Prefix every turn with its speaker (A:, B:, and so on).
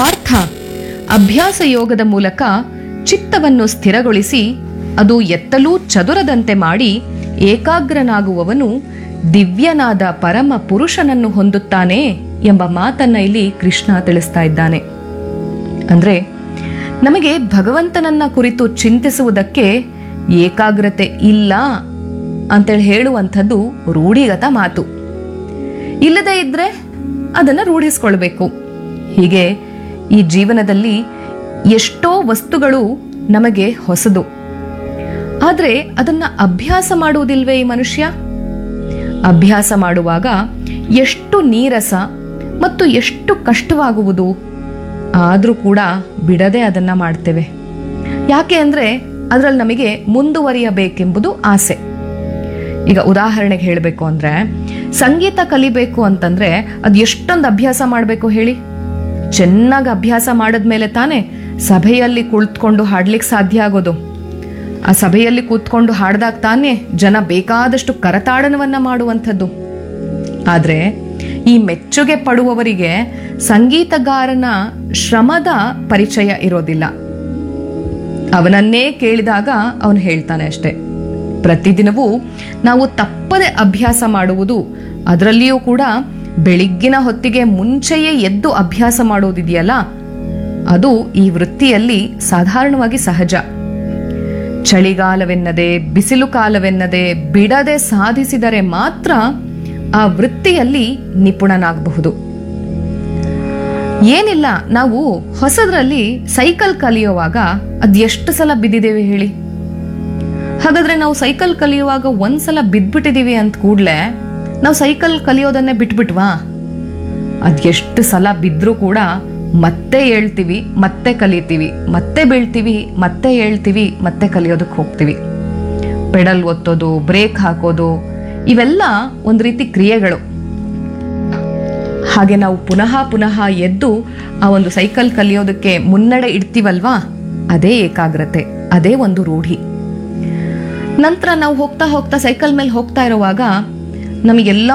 A: ಪಾರ್ಥ ಅಭ್ಯಾಸ ಯೋಗದ ಮೂಲಕ ಚಿತ್ತವನ್ನು ಸ್ಥಿರಗೊಳಿಸಿ ಅದು ಎತ್ತಲೂ ಚದುರದಂತೆ ಮಾಡಿ ಏಕಾಗ್ರನಾಗುವವನು ದಿವ್ಯನಾದ ಪರಮ ಪುರುಷನನ್ನು ಹೊಂದುತ್ತಾನೆ ಎಂಬ ಮಾತನ್ನ ಇಲ್ಲಿ ಕೃಷ್ಣ ತಿಳಿಸ್ತಾ ಇದ್ದಾನೆ ಅಂದ್ರೆ ನಮಗೆ ಭಗವಂತನನ್ನ ಕುರಿತು ಚಿಂತಿಸುವುದಕ್ಕೆ ಏಕಾಗ್ರತೆ ಇಲ್ಲ ಅಂತೇಳಿ ಹೇಳುವಂಥದ್ದು ರೂಢಿಗತ ಮಾತು ಇಲ್ಲದೇ ಇದ್ರೆ ಅದನ್ನು ರೂಢಿಸ್ಕೊಳ್ಬೇಕು ಹೀಗೆ ಈ ಜೀವನದಲ್ಲಿ ಎಷ್ಟೋ ವಸ್ತುಗಳು ನಮಗೆ ಹೊಸದು ಆದರೆ ಅದನ್ನ ಅಭ್ಯಾಸ ಮಾಡುವುದಿಲ್ವೇ ಈ ಮನುಷ್ಯ ಅಭ್ಯಾಸ ಮಾಡುವಾಗ ಎಷ್ಟು ನೀರಸ ಮತ್ತು ಎಷ್ಟು ಕಷ್ಟವಾಗುವುದು ಆದರೂ ಕೂಡ ಬಿಡದೆ ಅದನ್ನ ಮಾಡ್ತೇವೆ ಯಾಕೆ ಅಂದರೆ ಅದರಲ್ಲಿ ನಮಗೆ ಮುಂದುವರಿಯಬೇಕೆಂಬುದು ಆಸೆ ಈಗ ಉದಾಹರಣೆಗೆ ಹೇಳಬೇಕು ಅಂದರೆ ಸಂಗೀತ ಕಲಿಬೇಕು ಅಂತಂದ್ರೆ ಅದು ಎಷ್ಟೊಂದು ಅಭ್ಯಾಸ ಮಾಡಬೇಕು ಹೇಳಿ ಚೆನ್ನಾಗಿ ಅಭ್ಯಾಸ ಮಾಡಿದ್ಮೇಲೆ ತಾನೇ ಸಭೆಯಲ್ಲಿ ಕುಳಿತುಕೊಂಡು ಹಾಡ್ಲಿಕ್ಕೆ ಸಾಧ್ಯ ಆಗೋದು ಆ ಸಭೆಯಲ್ಲಿ ಕೂತ್ಕೊಂಡು ಹಾಡ್ದಾಗ ತಾನೇ ಜನ ಬೇಕಾದಷ್ಟು ಕರತಾಡನವನ್ನ ಮಾಡುವಂಥದ್ದು ಆದರೆ ಈ ಮೆಚ್ಚುಗೆ ಪಡುವವರಿಗೆ ಸಂಗೀತಗಾರನ ಶ್ರಮದ ಪರಿಚಯ ಇರೋದಿಲ್ಲ ಅವನನ್ನೇ ಕೇಳಿದಾಗ ಅವನು ಹೇಳ್ತಾನೆ ಅಷ್ಟೆ ಪ್ರತಿದಿನವೂ ನಾವು ತಪ್ಪದೆ ಅಭ್ಯಾಸ ಮಾಡುವುದು ಅದರಲ್ಲಿಯೂ ಕೂಡ ಬೆಳಿಗ್ಗಿನ ಹೊತ್ತಿಗೆ ಮುಂಚೆಯೇ ಎದ್ದು ಅಭ್ಯಾಸ ಮಾಡೋದಿದೆಯಲ್ಲ ಅದು ಈ ವೃತ್ತಿಯಲ್ಲಿ ಸಾಧಾರಣವಾಗಿ ಸಹಜ ಚಳಿಗಾಲವೆನ್ನದೆ ಬಿಸಿಲು ಕಾಲವೆನ್ನದೆ ಬಿಡದೆ ಸಾಧಿಸಿದರೆ ಮಾತ್ರ ಆ ವೃತ್ತಿಯಲ್ಲಿ ನಿಪುಣನಾಗಬಹುದು ಏನಿಲ್ಲ ನಾವು ಹೊಸದ್ರಲ್ಲಿ ಸೈಕಲ್ ಕಲಿಯುವಾಗ ಅದ್ ಎಷ್ಟು ಸಲ ಬಿದ್ದಿದ್ದೇವೆ ಹೇಳಿ ಹಾಗಾದ್ರೆ ನಾವು ಸೈಕಲ್ ಕಲಿಯುವಾಗ ಒಂದ್ಸಲ ಬಿದ್ಬಿಟ್ಟಿದೀವಿ ಅಂತ ಕೂಡ್ಲೆ ನಾವು ಸೈಕಲ್ ಕಲಿಯೋದನ್ನೇ ಬಿಟ್ಬಿಟ್ವಾ ಅದ್ ಎಷ್ಟು ಸಲ ಬಿದ್ರೂ ಕೂಡ ಮತ್ತೆ ಹೇಳ್ತೀವಿ ಮತ್ತೆ ಕಲಿತೀವಿ ಮತ್ತೆ ಬೀಳ್ತೀವಿ ಮತ್ತೆ ಹೇಳ್ತೀವಿ ಮತ್ತೆ ಕಲಿಯೋದಕ್ಕೆ ಹೋಗ್ತೀವಿ ಪೆಡಲ್ ಒತ್ತೋದು ಬ್ರೇಕ್ ಹಾಕೋದು ಇವೆಲ್ಲ ಒಂದು ರೀತಿ ಕ್ರಿಯೆಗಳು ಹಾಗೆ ನಾವು ಪುನಃ ಪುನಃ ಎದ್ದು ಆ ಒಂದು ಸೈಕಲ್ ಕಲಿಯೋದಕ್ಕೆ ಮುನ್ನಡೆ ಇಡ್ತೀವಲ್ವಾ ಅದೇ ಏಕಾಗ್ರತೆ ಅದೇ ಒಂದು ರೂಢಿ ನಂತರ ನಾವು ಹೋಗ್ತಾ ಹೋಗ್ತಾ ಸೈಕಲ್ ಮೇಲೆ ಹೋಗ್ತಾ ಇರುವಾಗ ನಮಗೆಲ್ಲ